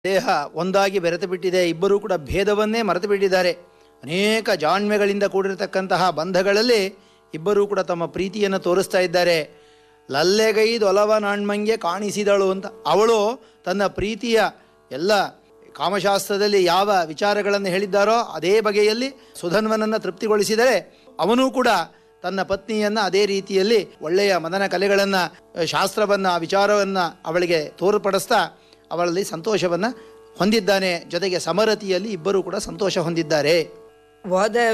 ದೇಹ ಒಂದಾಗಿ ಬೆರೆತು ಬಿಟ್ಟಿದೆ ಇಬ್ಬರೂ ಕೂಡ ಭೇದವನ್ನೇ ಮರೆತು ಬಿಟ್ಟಿದ್ದಾರೆ ಅನೇಕ ಜಾಣ್ಮೆಗಳಿಂದ ಕೂಡಿರತಕ್ಕಂತಹ ಬಂಧಗಳಲ್ಲಿ ಇಬ್ಬರೂ ಕೂಡ ತಮ್ಮ ಪ್ರೀತಿಯನ್ನು ತೋರಿಸ್ತಾ ಇದ್ದಾರೆ ಲಲ್ಲೆಗೈದೊಲವ ನಾಣ್ಮಂಗೆ ಕಾಣಿಸಿದಳು ಅಂತ ಅವಳು ತನ್ನ ಪ್ರೀತಿಯ ಎಲ್ಲ ಕಾಮಶಾಸ್ತ್ರದಲ್ಲಿ ಯಾವ ವಿಚಾರಗಳನ್ನು ಹೇಳಿದ್ದಾರೋ ಅದೇ ಬಗೆಯಲ್ಲಿ ಸುಧನ್ವನನ್ನು ತೃಪ್ತಿಗೊಳಿಸಿದರೆ ಅವನೂ ಕೂಡ ತನ್ನ ಪತ್ನಿಯನ್ನು ಅದೇ ರೀತಿಯಲ್ಲಿ ಒಳ್ಳೆಯ ಮದನ ಕಲೆಗಳನ್ನು ಶಾಸ್ತ್ರವನ್ನು ಆ ವಿಚಾರವನ್ನು ಅವಳಿಗೆ ತೋರ್ಪಡಿಸ್ತಾ ಅವಳಲ್ಲಿ ಸಂತೋಷವನ್ನು ಹೊಂದಿದ್ದಾನೆ ಜೊತೆಗೆ ಸಮರತಿಯಲ್ಲಿ ಇಬ್ಬರೂ ಕೂಡ ಸಂತೋಷ ಹೊಂದಿದ್ದಾರೆ ಹೋದ